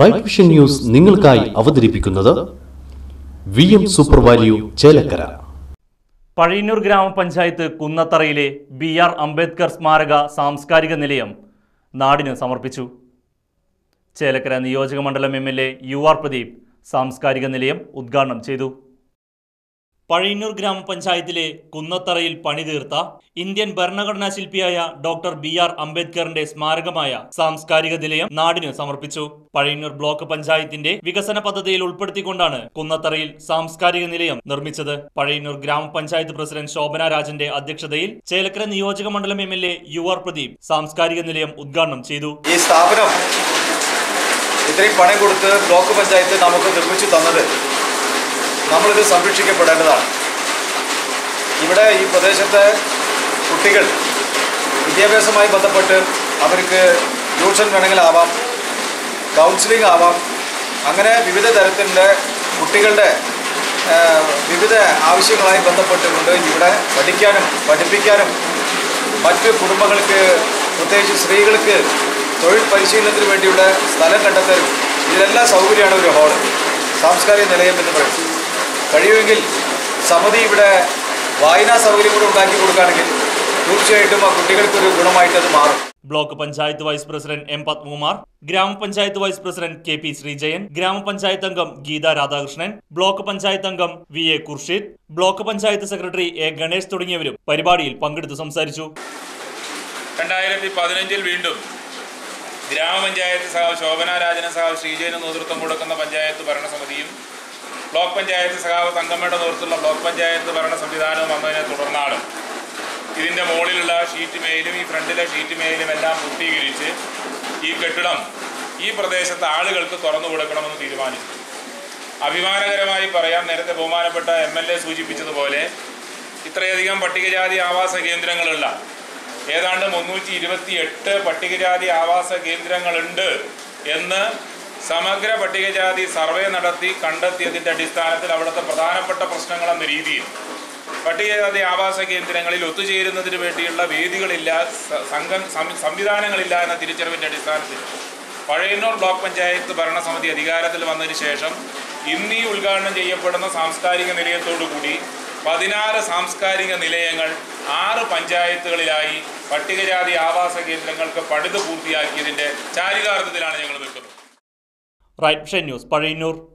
right vision news നിങ്ങൾക്കായി അവതരിപ്പിക്കുന്നത് V M super value Chelakkara Pazhayannur ഗ്രാമപഞ്ചായത്ത് കുന്നത്തറയിലെ ബി ആർ അംബേദ്കർ സ്മാരക സാംസ്കാരിക നിലയം നാടിന് സമർപ്പിച്ചു ചേലക്കര നിയോജക മണ്ഡലം M L A U R Pradeep സാംസ്കാരിക നിലയം ഉദ്ഘാടനം ചെയ്തു പഴയന്നൂർ ഗ്രാമപഞ്ചായത്തിലെ കുന്നത്തറയിൽ പണിതീർത്ത ഇന്ത്യൻ ഭരണഘടനാ ശില്പിയായ ഡോക്ടർ ബി ആർ അംബേദ്കറിന്റെ സ്മാരകമായ സാംസ്കാരിക നിലയം നാടിന് സമർപ്പിച്ചു പഴയന്നൂർ ബ്ലോക്ക് പഞ്ചായത്തിന്റെ വികസന പദ്ധതിയിൽ ഉൾപ്പെടുത്തിക്കൊണ്ടാണ് കുന്നത്തറയിൽ സാംസ്കാരിക നിലയം നിർമ്മിച്ചത് പഴയന്നൂർ ഗ്രാമപഞ്ചായത്ത് പ്രസിഡന്റ് ശോഭന രാജന്റെ അധ്യക്ഷതയിൽ ചേലക്കര നിയോജക മണ്ഡലം M L A U R Pradeep സാംസ്കാരിക നിലയം ഉദ്ഘാടനം ചെയ്തു ഈ സ്ഥാപനം ഇത്രയും പണം കൊടുത്ത് ബ്ലോക്ക് പഞ്ചായത്ത് നമുക്ക് നിർമ്മിച്ചു തന്നത് നമ്മളിത് സംരക്ഷിക്കപ്പെടേണ്ടതാണ് ഇവിടെ ഈ പ്രദേശത്തെ കുട്ടികൾ വിദ്യാഭ്യാസവുമായി ബന്ധപ്പെട്ട് അവർക്ക് ട്യൂഷൻ വേണമെങ്കിലാവാം കൗൺസിലിംഗ് ആവാം അങ്ങനെ വിവിധ തരത്തിലുള്ള കുട്ടികളുടെ ആ, വിവിധ ആവശ്യങ്ങളായി ബന്ധപ്പെട്ടുകൊണ്ട് ഇവിടെ പഠിക്കാനും പഠിപ്പിക്കാനും മറ്റ് കുടുംബങ്ങൾക്ക് പ്രത്യേകിച്ച് സ്ത്രീകൾക്ക് തൊഴിൽ പരിശീലനത്തിന് വേണ്ടിയുള്ള സ്ഥലം കണ്ടെത്തലും ഇതിലെല്ലാം സൗകര്യമാണ് ഒരു ഹാള് സാംസ്കാരിക നിലയം എന്ന് പറയുന്നത് കഴിയുമെങ്കിൽ സമിതി ഇവിടെ വായനാ സൗകര്യം കൂടെ ഉണ്ടാക്കി കൊടുക്കുകയാണെങ്കിൽ തീർച്ചയായിട്ടും ആ കുട്ടികൾക്കൊരു ഗുണമായിട്ട് അത് മാറും block panchayat vice president M Padmakumar ഗ്രാമപഞ്ചായത്ത് vice president K P Sreejayan ഗ്രാമപഞ്ചായത്ത് അംഗം ഗീത രാധാകൃഷ്ണൻ ബ്ലോക്ക് പഞ്ചായത്ത് അംഗം V A Khursheed block panchayat secretary A Ganesh തുടങ്ങിയവരും പരിപാടിയിൽ പങ്കെടുത്ത് സംസാരിച്ചു രണ്ടായിരത്തി പതിനഞ്ചിൽ വീണ്ടും ഗ്രാമപഞ്ചായത്ത് സഹാവ് ശോഭന രാജന സഹാവ് ശ്രീജയന് നേതൃത്വം കൊടുക്കുന്ന പഞ്ചായത്ത് ഭരണസമിതിയും ബ്ലോക്ക് പഞ്ചായത്ത് സഹാവ് തങ്കമ്മയുടെ നേതൃത്വത്തിലുള്ള ബ്ലോക്ക് പഞ്ചായത്ത് ഭരണ സംവിധാനവും വന്നതിനെ തുടർന്നാണ് ഇതിൻ്റെ മുകളിലുള്ള ഷീറ്റ് മേലും ഈ ഫ്രണ്ടിലെ ഷീറ്റ് മേലും എല്ലാം പൂർത്തീകരിച്ച് ഈ കെട്ടിടം ഈ പ്രദേശത്തെ ആളുകൾക്ക് തുറന്നു കൊടുക്കണമെന്ന് തീരുമാനിച്ചു അഭിമാനകരമായി പറയാം നേരത്തെ ബഹുമാനപ്പെട്ട എം എൽ എ സൂചിപ്പിച്ചതുപോലെ ഇത്രയധികം പട്ടികജാതി ആവാസ കേന്ദ്രങ്ങളുള്ള ഏതാണ്ട് മുന്നൂറ്റി ഇരുപത്തി എട്ട് പട്ടികജാതി ആവാസ കേന്ദ്രങ്ങളുണ്ട് എന്ന് സമഗ്ര പട്ടികജാതി സർവേ നടത്തി കണ്ടെത്തിയതിൻ്റെ അടിസ്ഥാനത്തിൽ അവിടുത്തെ പ്രധാനപ്പെട്ട പ്രശ്നങ്ങൾ എന്ന രീതിയിൽ പട്ടികജാതി ആവാസ കേന്ദ്രങ്ങളിൽ ഒത്തുചേരുന്നതിന് വേണ്ടിയുള്ള വേദികളില്ല സ- സംഘം സം- സംവിധാനങ്ങളില്ല എന്ന തിരിച്ചറിവിൻ്റെ അടിസ്ഥാനത്തിൽ പഴയന്നൂർ ബ്ലോക്ക് പഞ്ചായത്ത് ഭരണസമിതി അധികാരത്തിൽ വന്നതിന് ശേഷം ഇന്നീ ഉദ്ഘാടനം ചെയ്യപ്പെടുന്ന സാംസ്കാരിക നിലയത്തോടുകൂടി പതിനാറ് സാംസ്കാരിക നിലയങ്ങൾ ആറ് പഞ്ചായത്തുകളിലായി പട്ടികജാതി ആവാസ കേന്ദ്രങ്ങൾക്ക് പണിത് പൂർത്തിയാക്കിയതിൻ്റെ ചാരിതാർത്ഥത്തിലാണ് ഞങ്ങൾ നിൽക്കുന്നത് റൈറ്റ് വിഷൻ ന്യൂസ് പഴയന്നൂർ